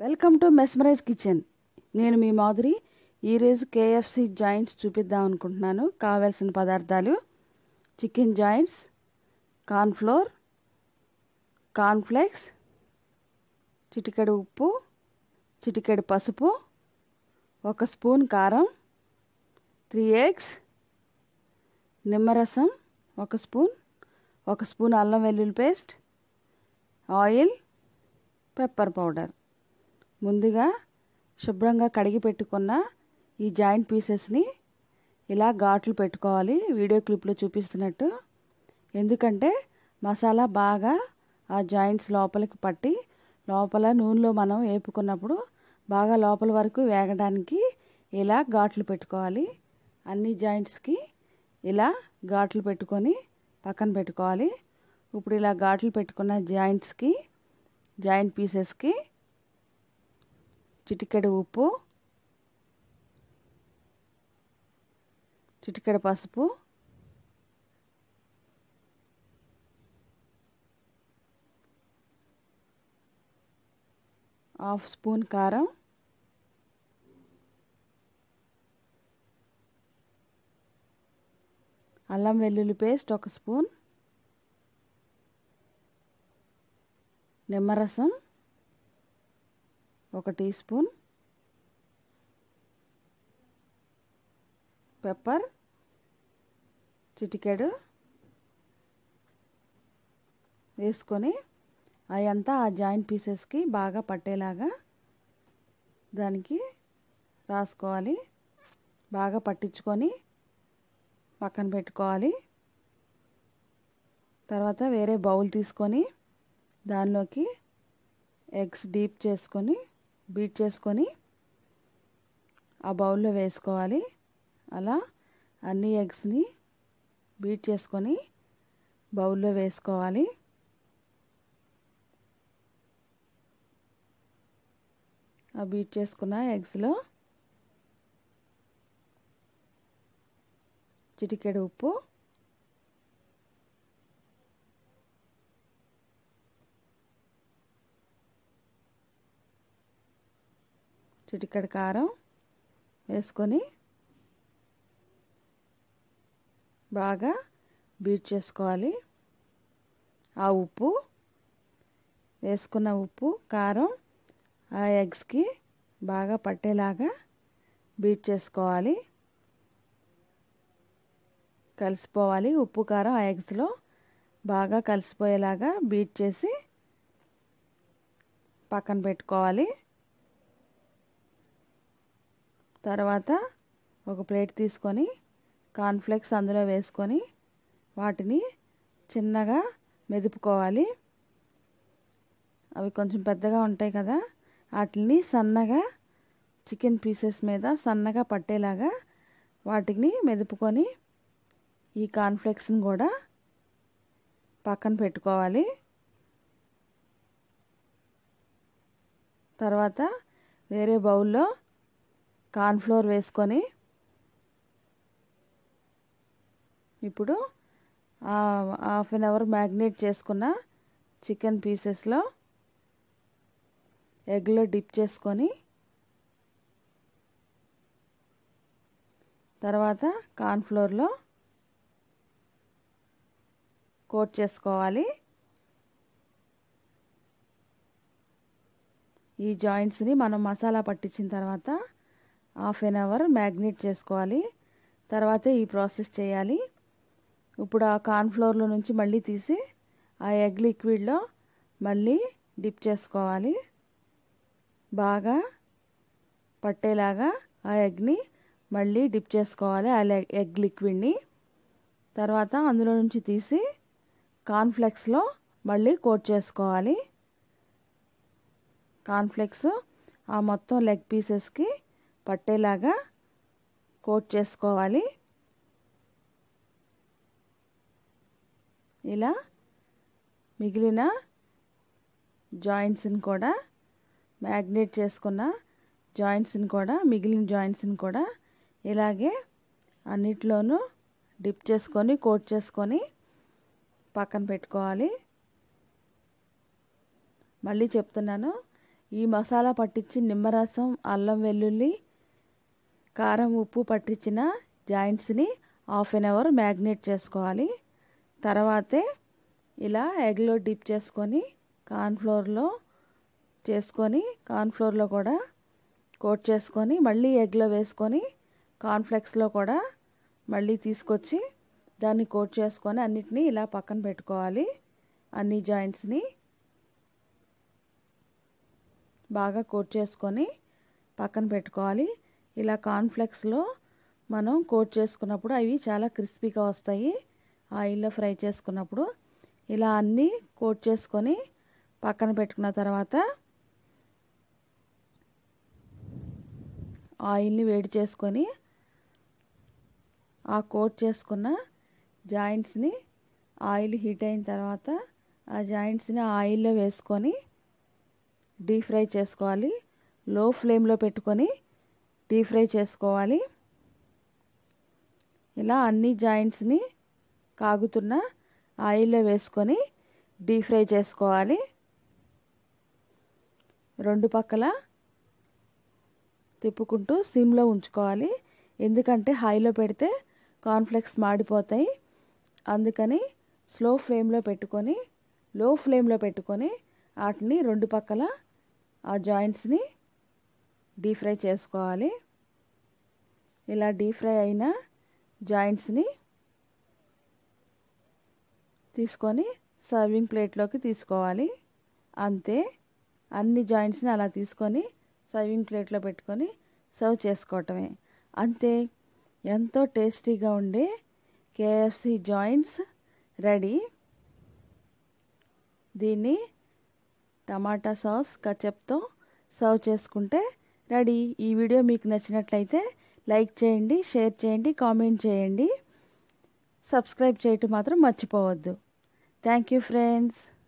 welcome to mesmerise kitchen నేను మీ మాధురి ఈరోజు KFC joints చూపిద్దాం అనుకుంటున్నాను కావాల్సిన పదార్థాలు చికెన్ జాయింట్స్ కార్న్ఫ్లోర్ కార్న్ఫ్లేక్స్ చిటికెడు ఉప్పు చిటికెడు పసుపు ఒక స్పూన్ కారం త్రీ ఎగ్స్ నిమ్మరసం ఒక స్పూన్ ఒక స్పూన్ అల్లం వెల్లుల్లి పేస్ట్ ఆయిల్ పెప్పర్ పౌడర్ ముందుగా శుభ్రంగా కడిగి పెట్టుకున్న ఈ జాయింట్ పీసెస్ని ఇలా ఘాట్లు పెట్టుకోవాలి వీడియో క్లిప్లో చూపిస్తున్నట్టు ఎందుకంటే మసాలా బాగా ఆ జాయింట్స్ లోపలికి పట్టి లోపల నూనెలో మనం వేపుకున్నప్పుడు బాగా లోపల వరకు వేగడానికి ఇలా ఘాట్లు పెట్టుకోవాలి అన్ని జాయింట్స్కి ఇలా ఘాట్లు పెట్టుకొని పక్కన పెట్టుకోవాలి ఇప్పుడు ఇలా ఘాట్లు పెట్టుకున్న జాయింట్స్కి జాయింట్ పీసెస్కి చిటికెడు ఉప్పు చిటికెడు పసుపు హాఫ్ స్పూన్ కారం అల్లం వెల్లుల్లి పేస్ట్ ఒక స్పూన్ నిమ్మరసం ఒక టీ స్పూన్ పెప్పర్ చిటికెడు వేసుకొని అదంతా ఆ జాయింట్ పీసెస్కి బాగా పట్టేలాగా దానికి రాసుకోవాలి బాగా పట్టించుకొని పక్కన పెట్టుకోవాలి తర్వాత వేరే బౌల్ తీసుకొని దానిలోకి ఎగ్స్ డీప్ చేసుకొని బీట్ చేసుకొని ఆ బౌల్లో వేసుకోవాలి అలా అన్ని ఎగ్స్ని బీట్ చేసుకొని బౌల్లో వేసుకోవాలి ఆ బీట్ చేసుకున్న ఎగ్స్లో చిటికెడు ఉప్పు చిటికెడు కారం వేసుకొని బాగా బీట్ చేసుకోవాలి ఆ ఉప్పు వేసుకున్న ఉప్పు కారం ఆ ఎగ్స్కి బాగా పట్టేలాగా బీట్ చేసుకోవాలి కలిసిపోవాలి ఉప్పు కారం ఆ ఎగ్స్లో బాగా కలిసిపోయేలాగా బీట్ చేసి పక్కన పెట్టుకోవాలి తర్వాత ఒక ప్లేట్ తీసుకొని కార్న్ఫ్లేక్స్ అందులో వేసుకొని వాటిని చిన్నగా మెదుపుకోవాలి అవి కొంచెం పెద్దగా ఉంటాయి కదా వాటిని సన్నగా చికెన్ పీసెస్ మీద సన్నగా పట్టేలాగా వాటిని మెదుపుకొని ఈ కార్న్ఫ్లేక్స్ని కూడా పక్కన పెట్టుకోవాలి తర్వాత వేరే బౌల్లో కార్న్ఫ్లోర్ వేసుకొని ఇప్పుడు హాఫ్ అన్ అవర్ మ్యాగ్నేట్ చేసుకున్న చికెన్ పీసెస్లో ఎగ్లో డిప్ చేసుకొని తర్వాత కార్న్ఫ్లోర్లో కోట్ చేసుకోవాలి ఈ జాయింట్స్ని మనం మసాలా పట్టించిన తర్వాత హాఫ్ ఎన్ అవర్ మ్యాగ్నేట్ చేసుకోవాలి తర్వాత ఈ ప్రాసెస్ చేయాలి ఇప్పుడు ఆ కార్న్ఫ్లోర్లో నుంచి మళ్ళీ తీసి ఆ ఎగ్ లిక్విడ్లో మళ్ళీ డిప్ చేసుకోవాలి బాగా పట్టేలాగా ఆ ఎగ్ని మళ్ళీ డిప్ చేసుకోవాలి ఆ ఎగ్ లిక్విడ్ని తర్వాత అందులో నుంచి తీసి కార్న్ఫ్లెక్స్లో మళ్ళీ కోట్ చేసుకోవాలి కార్న్ఫ్లెక్స్ ఆ మొత్తం లెగ్ పీసెస్కి పట్టేలాగా కోట్ చేసుకోవాలి ఇలా మిగిలిన జాయింట్స్ని కూడా మ్యాగ్నేట్ చేసుకున్న జాయింట్స్ని కూడా మిగిలిన జాయింట్స్ని కూడా ఇలాగే అన్నిట్లోనూ డిప్ చేసుకొని కోట్ చేసుకొని పక్కన పెట్టుకోవాలి మళ్ళీ చెప్తున్నాను ఈ మసాలా పట్టించి నిమ్మరసం అల్లం వెల్లుల్లి కారం ఉప్పు పట్టించిన జాయింట్స్ని హాఫ్ అన్ అవర్ మ్యాగ్నేట్ చేసుకోవాలి తర్వాతే ఇలా ఎగ్లో డిప్ చేసుకొని కార్న్ఫ్లోర్లో చేసుకొని కార్న్ఫ్లోర్లో కూడా కోట్ చేసుకొని మళ్ళీ ఎగ్లో వేసుకొని కార్న్ఫ్లెక్స్లో కూడా మళ్ళీ తీసుకొచ్చి దాన్ని కోట్ చేసుకొని అన్నిటినీ ఇలా పక్కన పెట్టుకోవాలి అన్ని జాయింట్స్ని బాగా కోట్ చేసుకొని పక్కన పెట్టుకోవాలి ఇలా కార్న్ఫ్లెక్స్లో మనం కోట్ చేసుకున్నప్పుడు అవి చాలా క్రిస్పీగా వస్తాయి ఆయిల్లో ఫ్రై చేసుకున్నప్పుడు ఇలా అన్నీ కోట్ చేసుకొని పక్కన పెట్టుకున్న తర్వాత ఆయిల్ని వేడి చేసుకొని ఆ కోట్ చేసుకున్న జాయింట్స్ని ఆయిల్ హీట్ అయిన తర్వాత ఆ జాయింట్స్ని ఆయిల్లో వేసుకొని డీప్ ఫ్రై చేసుకోవాలి లో ఫ్లేమ్లో పెట్టుకొని డీప్ ఫ్రై చేసుకోవాలి ఇలా అన్ని జాయింట్స్ని కాగుతున్న ఆయిల్లో వేసుకొని డీప్ ఫ్రై చేసుకోవాలి రెండు పక్కల తిప్పుకుంటూ సిమ్లో ఉంచుకోవాలి ఎందుకంటే హైలో పెడితే కార్న్ఫ్లెక్స్ మాడిపోతాయి అందుకని స్లో ఫ్లేమ్లో పెట్టుకొని లో ఫ్లేమ్లో పెట్టుకొని వాటిని రెండు పక్కల ఆ జాయింట్స్ని డీప్ ఫ్రై చేసుకోవాలి ఇలా డీప్ ఫ్రై అయిన జాయింట్స్ని తీసుకొని సర్వింగ్ ప్లేట్లోకి తీసుకోవాలి అంతే అన్ని జాయింట్స్ని అలా తీసుకొని సర్వింగ్ ప్లేట్లో పెట్టుకొని సర్వ్ చేసుకోవటమే అంతే ఎంతో టేస్టీగా ఉండే కేఎఫ్సి జాయింట్స్ రెడీ దీన్ని టమాటా సాస్ కచప్తో సర్వ్ చేసుకుంటే రెడీ ఈ వీడియో మీకు నచ్చినట్లయితే లైక్ చేయండి షేర్ చేయండి కామెంట్ చేయండి సబ్స్క్రైబ్ చేయటం మాత్రం మర్చిపోవద్దు థ్యాంక్ యూ ఫ్రెండ్స్